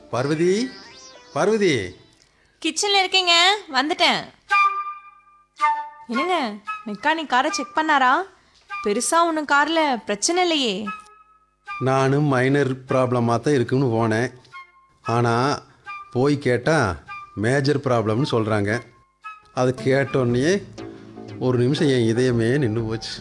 பார்வதி பார்வதி கிச்சன்ல இருக்கீங்க வந்துட்டேன் என்னங்க மெக்கானிக் காரை செக் பண்ணாரா பெருசா ஒன்றும் கார்ல பிரச்சனை இல்லையே நானும் மைனர் ப்ராப்ளமாக தான் இருக்குன்னு போனேன் ஆனால் போய் கேட்டால் மேஜர் ப்ராப்ளம்னு சொல்கிறாங்க அதை கேட்டோடனே ஒரு நிமிஷம் என் இதயமே நின்று போச்சு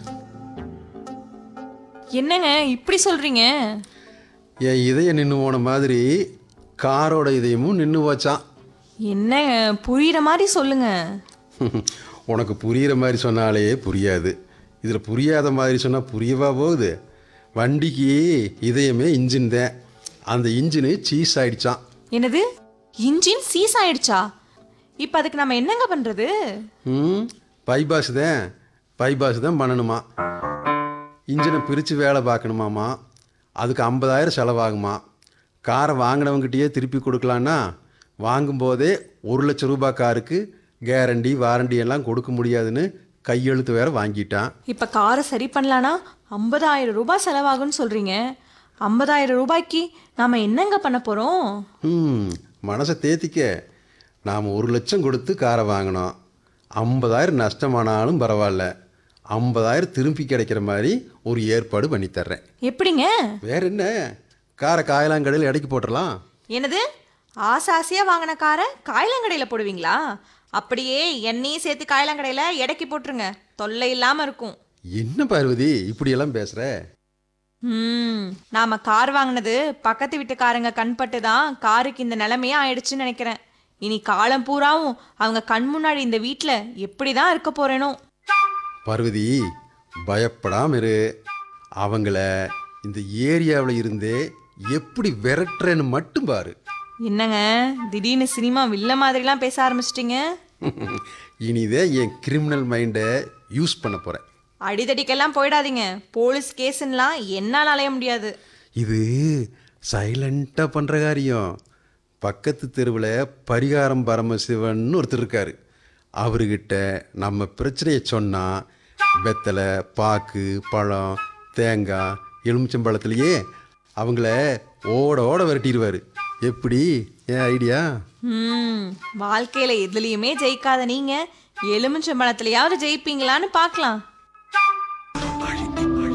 என்னங்க இப்படி சொல்றீங்க என் இதயம் நின்று போன மாதிரி காரோட இதயமும் நின்று போச்சான் என்னங்க புரியுற மாதிரி சொல்லுங்க உனக்கு புரிகிற மாதிரி சொன்னாலே புரியாது இதில் புரியாத மாதிரி சொன்னால் புரியவா போகுது வண்டிக்கு இதயமே இன்ஜின் தான் அந்த இன்ஜினு சீஸ் ஆயிடுச்சான் என்னது இன்ஜின் சீஸ் ஆயிடுச்சா இப்போ அதுக்கு நம்ம என்னங்க பண்றது ம் பைபாஸ் தான் பைபாஸ் தான் பண்ணணுமா இன்ஜினை பிரித்து வேலை பார்க்கணுமாமா அதுக்கு ஐம்பதாயிரம் செலவாகுமா காரை வாங்கினவங்ககிட்டயே திருப்பி கொடுக்கலான்னா வாங்கும்போதே ஒரு லட்ச ரூபாய் காருக்கு கேரண்டி வாரண்டி எல்லாம் கொடுக்க முடியாதுன்னு கையெழுத்து வேற வாங்கிட்டான் இப்போ காரை சரி பண்ணலான்னா ஐம்பதாயிரம் ரூபாய் செலவாகும்னு சொல்றீங்க ஐம்பதாயிரம் ரூபாய்க்கு நாம என்னங்க பண்ண போறோம் ம் மனசை தேத்திக்க நாம் ஒரு லட்சம் கொடுத்து காரை வாங்கினோம் ஐம்பதாயிரம் நஷ்டமானாலும் பரவாயில்ல ஐம்பதாயிரம் திருப்பி கிடைக்கிற மாதிரி ஒரு ஏற்பாடு பண்ணி தர்றேன் எப்படிங்க வேற என்ன காரை காயலாங்கடையில் இடைக்கு போட்டுடலாம் என்னது ஆசை ஆசையா வாங்கின காரை காயலங்கடையில் போடுவீங்களா அப்படியே எண்ணெயும் சேர்த்து காயலங்கடையில் எடைக்கு போட்டுருங்க தொல்லை இல்லாமல் இருக்கும் என்ன பார்வதி இப்படியெல்லாம் பேசுகிற ம் நாம கார் வாங்கினது பக்கத்து வீட்டுக்காரங்க கண்பட்டு தான் காருக்கு இந்த நிலைமையே ஆயிடுச்சுன்னு நினைக்கிறேன் இனி காலம் பூராவும் அவங்க கண் முன்னாடி இந்த வீட்டில் எப்படி தான் இருக்க போறேனோ பார்வதி பயப்படாம இரு அவங்கள இந்த ஏரியாவில் இருந்தே எப்படி விரட்டுறேன்னு மட்டும் பாரு என்னங்க திடீர்னு சினிமா வில்ல மாதிரிலாம் பேச ஆரம்பிச்சிட்டிங்க இனிதே என் கிரிமினல் மைண்டை யூஸ் பண்ண போகிறேன் அடிதடிக்கெல்லாம் போயிடாதீங்க போலீஸ் கேஸுன்னெலாம் என்னால் அலைய முடியாது இது சைலண்ட்டாக பண்ணுற காரியம் பக்கத்து தெருவில் பரிகாரம் பரமசிவன் ஒருத்தர் இருக்காரு அவர்கிட்ட நம்ம பிரச்சனையை சொன்னால் வெத்தலை பாக்கு பழம் தேங்காய் எலுமிச்சம்பழத்துலையே அவங்கள ஓட ஓட விரட்டிடுவார் எப்படி ஏன் ஐடியா ம் வாழ்க்கையில் எதுலேயுமே ஜெயிக்காத நீங்கள் எலுமிச்சம்பழத்துலையாவது ஜெயிப்பீங்களான்னு பார்க்கலாம்